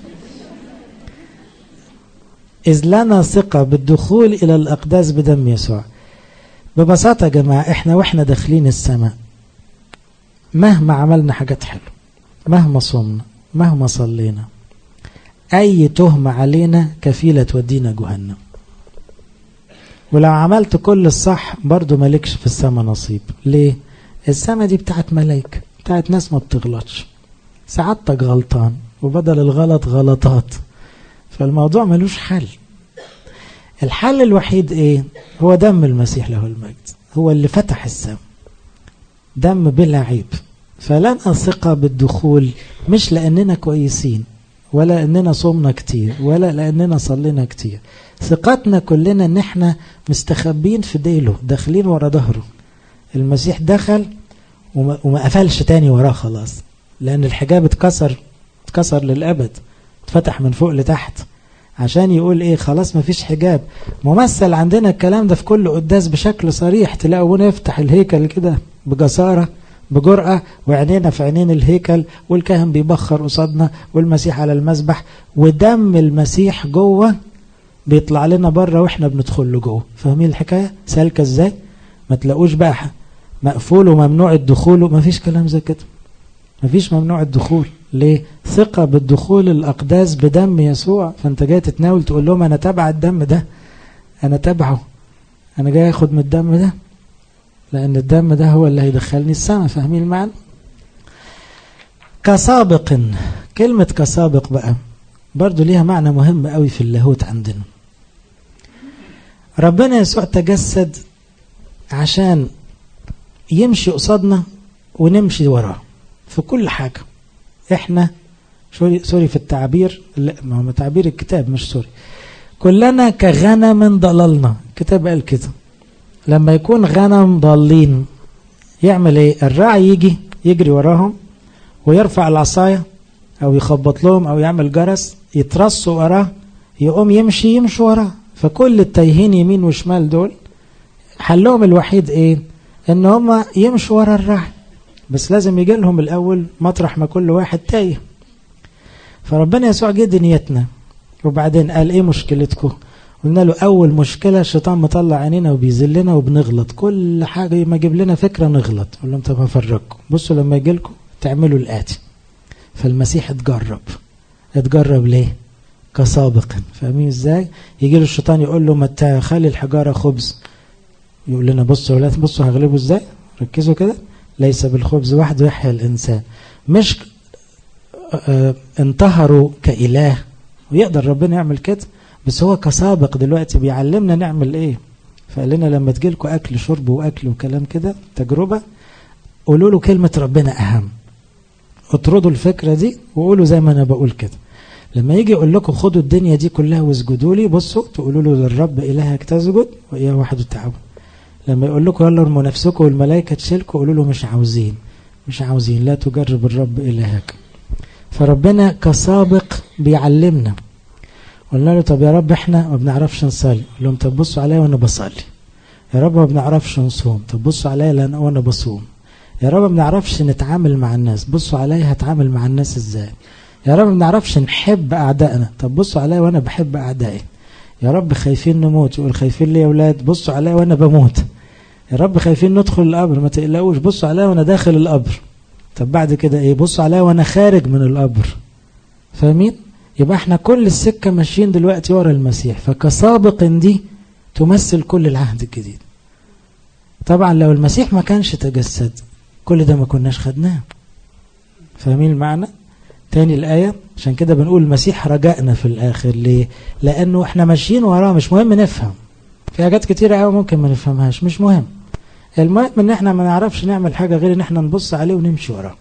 إذ لنا ثقة بالدخول إلى الأقداس بدم يسوع ببساطة يا جماعة إحنا وإحنا داخلين السماء مهما عملنا حاجات حلوة مهما صمنا مهما صلينا أي تهمة علينا كفيلة تودينا جهنم ولو عملت كل الصح برضو مالكش في السما نصيب ليه السما دي بتاعت ملايكة بتاعت ناس ما بتغلطش سعادتك غلطان وبدل الغلط غلطات فالموضوع ملوش حل الحل الوحيد ايه هو دم المسيح له المجد هو اللي فتح السما دم بلا عيب فلن أثق بالدخول مش لأننا كويسين ولا أننا صومنا كتير ولا لأننا صلينا كتير ثقتنا كلنا ان احنا مستخبين في ديله داخلين ورا ظهره المسيح دخل وما, وما قفلش تاني وراه خلاص لأن الحجاب اتكسر اتكسر للأبد اتفتح من فوق لتحت عشان يقول ايه خلاص مفيش حجاب ممثل عندنا الكلام ده في كل قداس بشكل صريح تلاقوا ابونا يفتح الهيكل كده بجسارة بجرأة وعينينا في عينين الهيكل والكاهن بيبخر قصادنا والمسيح على المسبح ودم المسيح جوه بيطلع لنا بره واحنا بندخل له جوه فاهمين الحكايه سالكه ازاي ما تلاقوش بقى مقفول وممنوع الدخول ومفيش كلام زي كده مفيش ممنوع الدخول ليه ثقة بالدخول الأقداس بدم يسوع فأنت جاي تتناول تقول لهم أنا تبع الدم ده أنا تبعه أنا جاي أخد من الدم ده لأن الدم ده هو اللي هيدخلني السماء فاهمين المعنى كسابق كلمة كسابق بقى برضو ليها معنى مهم قوي في اللاهوت عندنا ربنا يسوع تجسد عشان يمشي قصادنا ونمشي وراه في كل حاجة احنا سوري في التعبير لا ما هو تعبير الكتاب مش سوري كلنا كغنم ضللنا الكتاب قال كده لما يكون غنم ضالين يعمل ايه الراعي يجي يجري وراهم ويرفع العصاية او يخبط لهم او يعمل جرس يترصوا وراه يقوم يمشي يمشي وراه فكل التايهين يمين وشمال دول حلهم الوحيد ايه ان هم يمشوا ورا الراعي بس لازم يجي لهم الاول مطرح ما كل واحد تايه فربنا يسوع جه دنيتنا وبعدين قال ايه مشكلتكم قلنا له اول مشكله الشيطان مطلع عينينا وبيذلنا وبنغلط كل حاجه ما يجيب لنا فكره نغلط قول لهم طب هفرجكم بصوا لما يجي لكم تعملوا الاتي فالمسيح اتجرب اتجرب ليه كسابق فاهمين ازاي يجي له الشيطان يقول له ما خلي الحجاره خبز يقول لنا بصوا لا بصوا هغلبه ازاي ركزوا كده ليس بالخبز وحده يحيا الانسان مش اه انتهروا كاله ويقدر ربنا يعمل كده بس هو كسابق دلوقتي بيعلمنا نعمل ايه فقال لنا لما تجيلكوا اكل شرب واكل وكلام كده تجربه قولوا له كلمه ربنا اهم اطردوا الفكره دي وقولوا زي ما انا بقول كده لما يجي يقول لكم خدوا الدنيا دي كلها واسجدوا لي بصوا تقولوا له للرب الهك تسجد واياه وحده تعبد لما يقول لكم يلا ارموا نفسكم والملائكه تشيلكم قولوا له مش عاوزين مش عاوزين لا تجرب الرب الهك فربنا كسابق بيعلمنا قلنا له طب يا رب احنا ما بنعرفش نصلي قال لهم طب بصوا عليا وانا بصلي يا رب ما بنعرفش نصوم طب بصوا عليا وانا بصوم يا رب ما بنعرفش نتعامل مع الناس بصوا عليا هتعامل مع الناس ازاي يا رب ما بنعرفش نحب اعدائنا طب بصوا عليا وانا بحب اعدائي يا رب خايفين نموت يقول خايفين ليه يا اولاد بصوا عليا وانا بموت يا رب خايفين ندخل القبر ما تقلقوش بصوا عليا وانا داخل القبر طب بعد كده ايه بصوا عليا وانا خارج من القبر فاهمين يبقى احنا كل السكة ماشيين دلوقتي ورا المسيح فكسابق دي تمثل كل العهد الجديد طبعا لو المسيح ما كانش تجسد كل ده ما كناش خدناه فاهمين المعنى تاني الآية عشان كده بنقول المسيح رجائنا في الآخر ليه لأنه احنا ماشيين وراه مش مهم نفهم في حاجات كتيرة قوي ممكن ما نفهمهاش مش مهم المهم ان احنا ما نعرفش نعمل حاجة غير ان احنا نبص عليه ونمشي وراه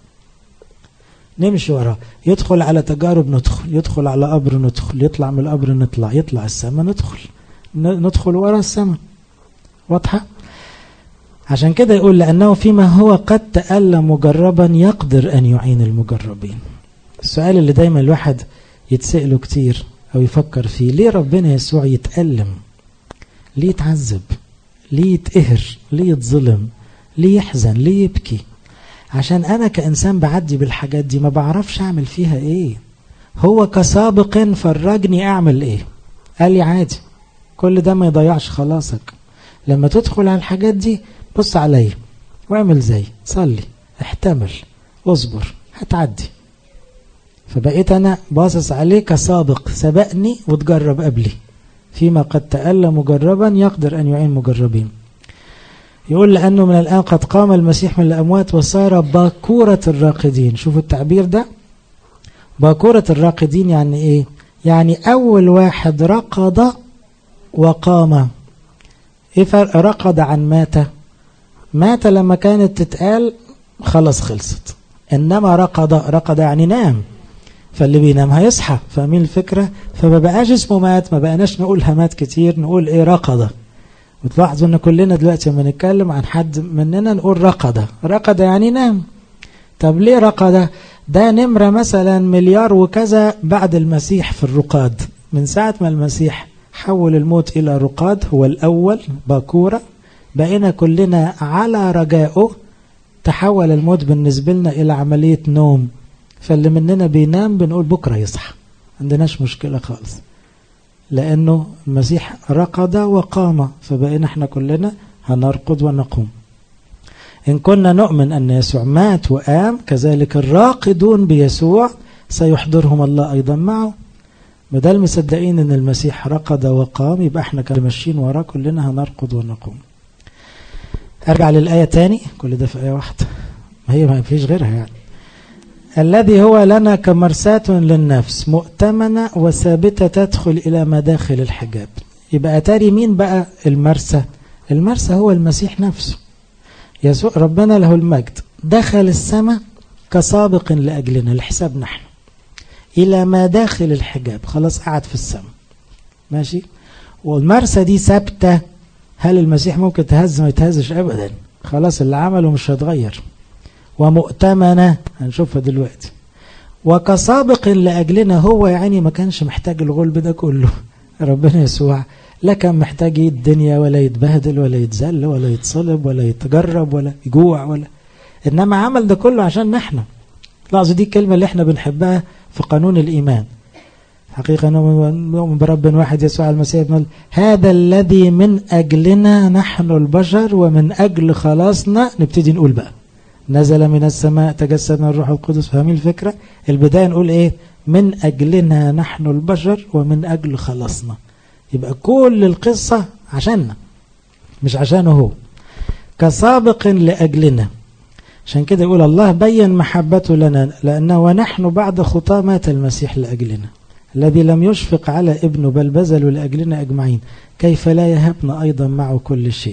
نمشي وراه يدخل على تجارب ندخل يدخل على قبر ندخل يطلع من القبر نطلع يطلع السماء ندخل ندخل ورا السماء واضحة عشان كده يقول لأنه فيما هو قد تألم مجربا يقدر أن يعين المجربين السؤال اللي دايما الواحد يتسأله كتير أو يفكر فيه ليه ربنا يسوع يتألم ليه يتعذب ليه يتقهر ليه يتظلم ليه يحزن ليه يبكي عشان أنا كإنسان بعدي بالحاجات دي ما بعرفش أعمل فيها إيه هو كسابق فرجني أعمل إيه قال لي عادي كل ده ما يضيعش خلاصك لما تدخل على الحاجات دي بص عليا واعمل زي صلي احتمل اصبر هتعدي فبقيت انا باصص عليه كسابق سبقني وتجرب قبلي فيما قد تألى مجربا يقدر أن يعين مجربين يقول لأنه من الآن قد قام المسيح من الأموات وصار باكورة الراقدين شوفوا التعبير ده باكورة الراقدين يعني إيه يعني أول واحد رقد وقام إيه فرق رقد عن مات مات لما كانت تتقال خلاص خلصت إنما رقد رقد يعني نام فاللي بينام هيصحى فاهمين الفكرة فما بقاش اسمه مات ما بقناش نقول همات كتير نقول ايه رقد وتلاحظوا ان كلنا دلوقتي لما نتكلم عن حد مننا نقول رقد رقد يعني نام طب ليه رقد ده نمرة مثلا مليار وكذا بعد المسيح في الرقاد من ساعة ما المسيح حول الموت إلى رقاد هو الأول باكورة بقينا كلنا على رجائه تحول الموت بالنسبة لنا إلى عملية نوم فاللي مننا بينام بنقول بكرة يصحى عندناش مشكلة خالص لأنه المسيح رقد وقام فبقينا احنا كلنا هنرقد ونقوم إن كنا نؤمن أن يسوع مات وقام كذلك الراقدون بيسوع سيحضرهم الله أيضا معه بدل مصدقين أن المسيح رقد وقام يبقى احنا كده ماشيين وراه كلنا هنرقد ونقوم أرجع للآية تاني كل ده في آية واحدة ما هي ما فيش غيرها يعني الذي هو لنا كمرساة للنفس مؤتمنة وثابتة تدخل إلى مداخل الحجاب يبقى أتاري مين بقى المرسى المرسى هو المسيح نفسه يسوع ربنا له المجد دخل السماء كسابق لأجلنا لحساب نحن إلى مداخل الحجاب خلاص قعد في السماء ماشي والمرسى دي ثابتة هل المسيح ممكن تهز ما يتهزش أبدا خلاص اللي عمله مش هيتغير ومؤتمنة هنشوفها دلوقتي وكسابق لأجلنا هو يعني ما كانش محتاج الغلب ده كله ربنا يسوع لا كان محتاج الدنيا ولا يتبهدل ولا يتذل ولا يتصلب ولا يتجرب ولا يجوع ولا إنما عمل ده كله عشان نحن لاحظوا دي الكلمة اللي احنا بنحبها في قانون الإيمان حقيقة نؤمن برب واحد يسوع المسيح بنقول هذا الذي من أجلنا نحن البشر ومن أجل خلاصنا نبتدي نقول بقى نزل من السماء تجسد من الروح القدس فاهمين الفكرة البداية نقول ايه من أجلنا نحن البشر ومن أجل خلاصنا يبقى كل القصة عشاننا مش عشانه هو كسابق لأجلنا عشان كده يقول الله بين محبته لنا لأنه ونحن بعد خطاه مات المسيح لأجلنا الذي لم يشفق على ابنه بل بذل لأجلنا أجمعين كيف لا يهبنا أيضا معه كل شيء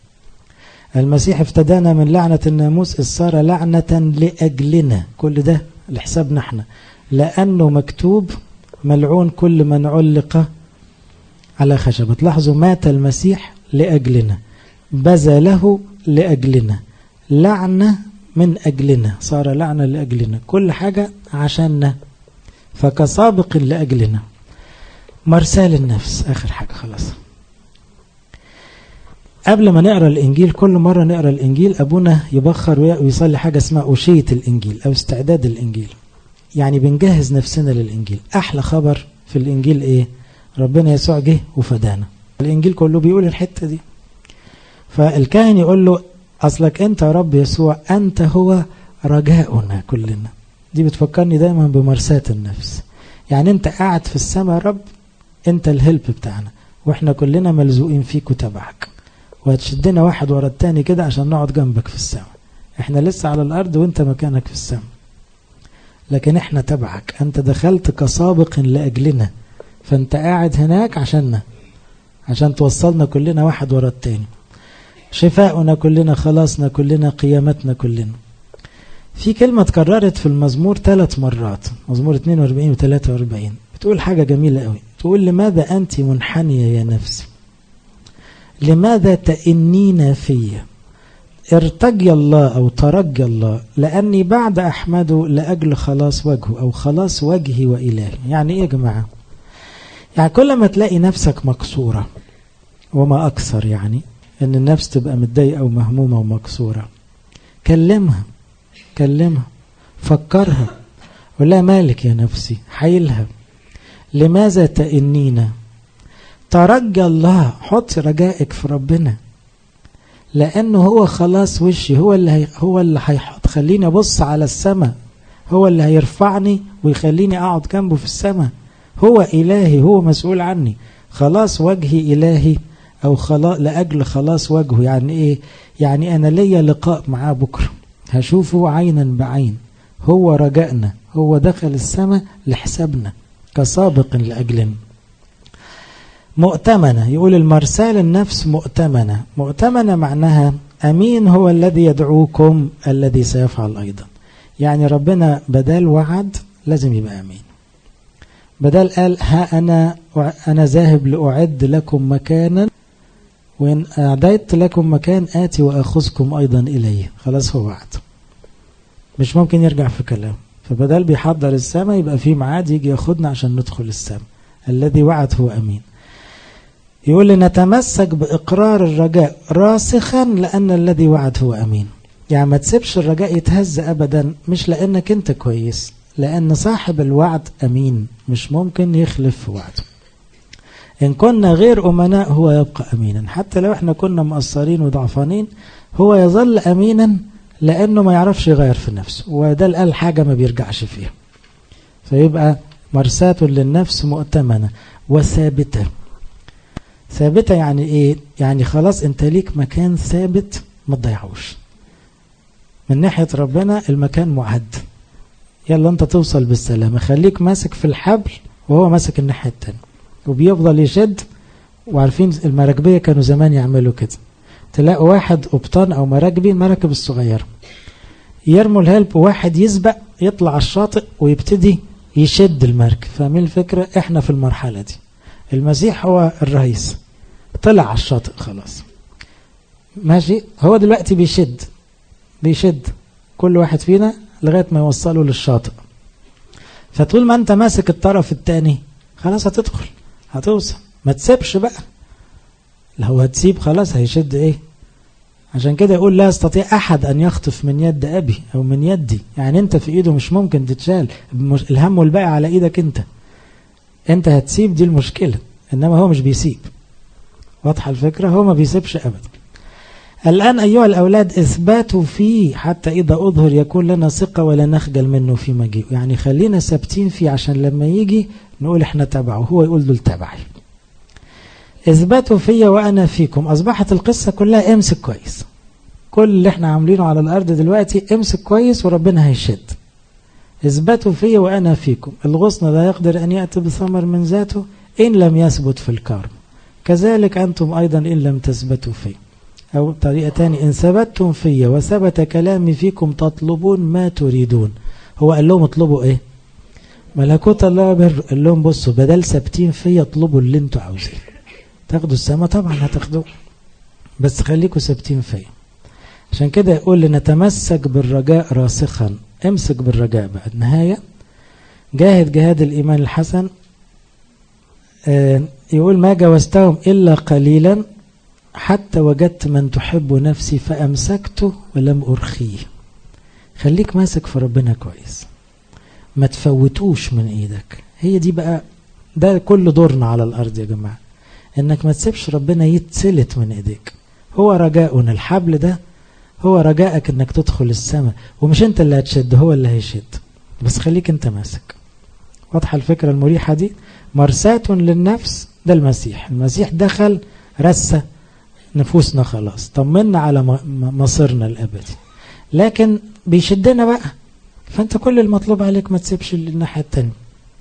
المسيح افتدانا من لعنة الناموس إذ صار لعنة لأجلنا كل ده لحسابنا احنا لأنه مكتوب ملعون كل من علق على خشبة تلاحظوا مات المسيح لأجلنا بذله لأجلنا لعنة من أجلنا صار لعنة لأجلنا كل حاجة عشاننا فكسابق لأجلنا مرسال النفس آخر حاجة خلاص قبل ما نقرا الانجيل كل مره نقرا الانجيل ابونا يبخر ويصلي حاجه اسمها اشيه الانجيل او استعداد الانجيل يعني بنجهز نفسنا للانجيل احلى خبر في الانجيل ايه ربنا يسوع جه وفدانا الانجيل كله بيقول الحته دي فالكاهن يقول له اصلك انت يا رب يسوع انت هو رجاؤنا كلنا دي بتفكرني دايما بمرساة النفس يعني انت قاعد في السماء يا رب انت الهلب بتاعنا واحنا كلنا ملزوقين فيك وتبعك وهتشدنا واحد ورا التاني كده عشان نقعد جنبك في السماء احنا لسه على الارض وانت مكانك في السماء لكن احنا تبعك انت دخلت كسابق لاجلنا فانت قاعد هناك عشاننا عشان توصلنا كلنا واحد ورا التاني شفاؤنا كلنا خلاصنا كلنا قيامتنا كلنا في كلمة اتكررت في المزمور ثلاث مرات مزمور 42 و 43 بتقول حاجة جميلة قوي تقول لماذا أنت منحنية يا نفسي لماذا تئنين في ارتجي الله أو ترجى الله لأني بعد أحمده لأجل خلاص وجهه أو خلاص وجهي وإلهي يعني إيه يا جماعة يعني كل ما تلاقي نفسك مكسورة وما أكثر يعني أن النفس تبقى متضايقة ومهمومة ومكسورة كلمها كلمها فكرها ولا مالك يا نفسي حيلها لماذا تئنين ترجى الله حط رجائك في ربنا لانه هو خلاص وشي هو اللي هي هو اللي هيحط خليني ابص على السماء هو اللي هيرفعني ويخليني اقعد جنبه في السماء هو الهي هو مسؤول عني خلاص وجهي إلهي أو خلاص لأجل خلاص وجهه يعني إيه يعني أنا ليا لقاء معاه بكرة هشوفه عينا بعين هو رجائنا هو دخل السماء لحسابنا كسابق لأجلنا مؤتمنة يقول المرسال النفس مؤتمنة مؤتمنة معناها أمين هو الذي يدعوكم الذي سيفعل أيضا يعني ربنا بدل وعد لازم يبقى أمين بدل قال ها أنا أنا ذاهب لأعد لكم مكانا وإن أعددت لكم مكان آتي وأخذكم أيضا إليه خلاص هو وعد مش ممكن يرجع في كلامه فبدل بيحضر السماء يبقى في ميعاد يجي ياخدنا عشان ندخل السماء الذي وعد هو أمين يقول لي نتمسك بإقرار الرجاء راسخا لأن الذي وعد هو أمين يعني ما تسيبش الرجاء يتهز أبدا مش لأنك أنت كويس لأن صاحب الوعد أمين مش ممكن يخلف في وعده إن كنا غير أمناء هو يبقى أمينا حتى لو احنا كنا مقصرين وضعفانين هو يظل أمينا لأنه ما يعرفش يغير في نفسه وده اللي قال حاجة ما بيرجعش فيها فيبقى مرساة للنفس مؤتمنة وثابتة ثابتة يعني ايه يعني خلاص انت ليك مكان ثابت ما تضيعوش من ناحية ربنا المكان معد يلا انت توصل بالسلامة خليك ماسك في الحبل وهو ماسك الناحية التانية وبيفضل يشد وعارفين المراكبية كانوا زمان يعملوا كده تلاقوا واحد قبطان او مراكبي المراكب الصغيرة يرموا الهلب وواحد يسبق يطلع على الشاطئ ويبتدي يشد المركب فاهمين الفكرة احنا في المرحلة دي المسيح هو الرئيس طلع على الشاطئ خلاص ماشي هو دلوقتي بيشد بيشد كل واحد فينا لغاية ما يوصله للشاطئ فطول ما انت ماسك الطرف التاني خلاص هتدخل هتوصل ما تسيبش بقى لو هتسيب خلاص هيشد ايه عشان كده يقول لا يستطيع احد ان يخطف من يد ابي او من يدي يعني انت في ايده مش ممكن تتشال الهم والباقي على ايدك انت انت هتسيب دي المشكلة انما هو مش بيسيب واضحة الفكرة هو ما بيسيبش ابدا الآن أيها الأولاد إثباتوا فيه حتى إذا أظهر يكون لنا ثقة ولا نخجل منه في مجيء يعني خلينا ثابتين فيه عشان لما يجي نقول إحنا تبعه هو يقول دول تبعي اثبتوا فيا وأنا فيكم أصبحت القصة كلها امسك كويس كل اللي احنا عاملينه على الأرض دلوقتي امسك كويس وربنا هيشد اثبتوا فيا وأنا فيكم الغصن لا يقدر أن يأتي بثمر من ذاته إن لم يثبت في الكرم كذلك أنتم أيضا إن لم تثبتوا فيه أو طريقة تاني إن ثبتتم فيا وثبت كلامي فيكم تطلبون ما تريدون هو قال لهم اطلبوا إيه ملكوت الله بر قال لهم بصوا بدل ثابتين فيا اطلبوا اللي انتوا عاوزين تاخدوا السماء طبعا هتاخدوه بس خليكوا ثابتين فيا عشان كده يقول لنتمسك بالرجاء راسخا امسك بالرجاء بقى النهاية جاهد جهاد الإيمان الحسن آه يقول ما جوزتهم إلا قليلا حتى وجدت من تحب نفسي فأمسكته ولم أرخيه خليك ماسك في ربنا كويس ما تفوتوش من ايدك هي دي بقى ده كل دورنا على الارض يا جماعة انك ما تسيبش ربنا يتسلت من ايديك هو رجاؤنا الحبل ده هو رجائك انك تدخل السماء ومش انت اللي هتشد هو اللي هيشد بس خليك انت ماسك واضحة الفكرة المريحة دي مرساة للنفس ده المسيح المسيح دخل رسة نفوسنا خلاص طمنا على مصيرنا الأبدي لكن بيشدنا بقى فأنت كل المطلوب عليك ما تسيبش الناحية التانية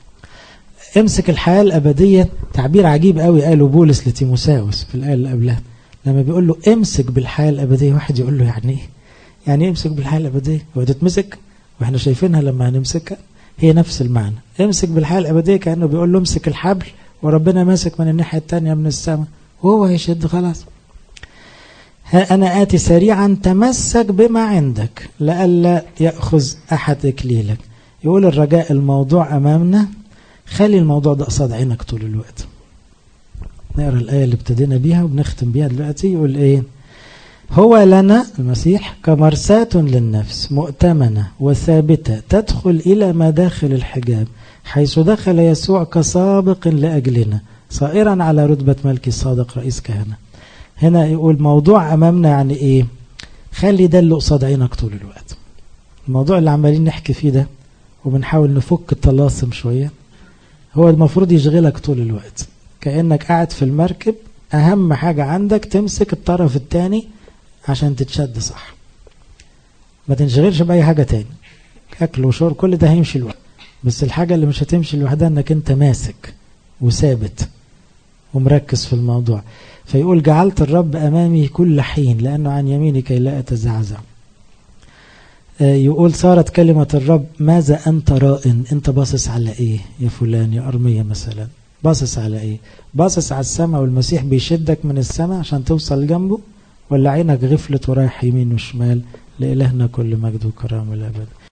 امسك الحياة الأبدية تعبير عجيب قوي قاله بولس لتيموساوس في الآية اللي قبلها لما بيقول له امسك بالحياة الأبدية واحد يقول له يعني ايه يعني ايه امسك بالحياة الأبدية هو تتمسك واحنا شايفينها لما هنمسكها هي نفس المعنى امسك بالحياة الأبدية كأنه بيقول له امسك الحبل وربنا ماسك من الناحية التانية من السماء وهو هيشد خلاص ها أنا آتي سريعا تمسك بما عندك لئلا يأخذ أحد إكليلك يقول الرجاء الموضوع أمامنا خلي الموضوع ده قصاد عينك طول الوقت نقرأ الآية اللي ابتدينا بيها وبنختم بيها دلوقتي يقول إيه هو لنا المسيح كمرساة للنفس مؤتمنة وثابتة تدخل إلى مداخل الحجاب حيث دخل يسوع كسابق لأجلنا صائرا على رتبة ملك الصادق رئيس كهنة هنا يقول موضوع أمامنا يعني إيه خلي ده اللي قصاد عينك طول الوقت الموضوع اللي عمالين نحكي فيه ده وبنحاول نفك الطلاسم شوية هو المفروض يشغلك طول الوقت كأنك قاعد في المركب أهم حاجة عندك تمسك الطرف التاني عشان تتشد صح ما تنشغلش بأي حاجة تاني أكل وشرب كل ده هيمشي لوحده بس الحاجة اللي مش هتمشي لوحدها انك انت ماسك وثابت ومركز في الموضوع فيقول جعلت الرب أمامي كل حين لأنه عن يميني كي لا أتزعزع يقول صارت كلمة الرب ماذا أنت رائن أنت باصص على إيه يا فلان يا أرمية مثلا باصص على إيه باصص على السماء والمسيح بيشدك من السماء عشان توصل جنبه ولا عينك غفلت ورايح يمين وشمال لإلهنا كل مجد وكرامة الأبد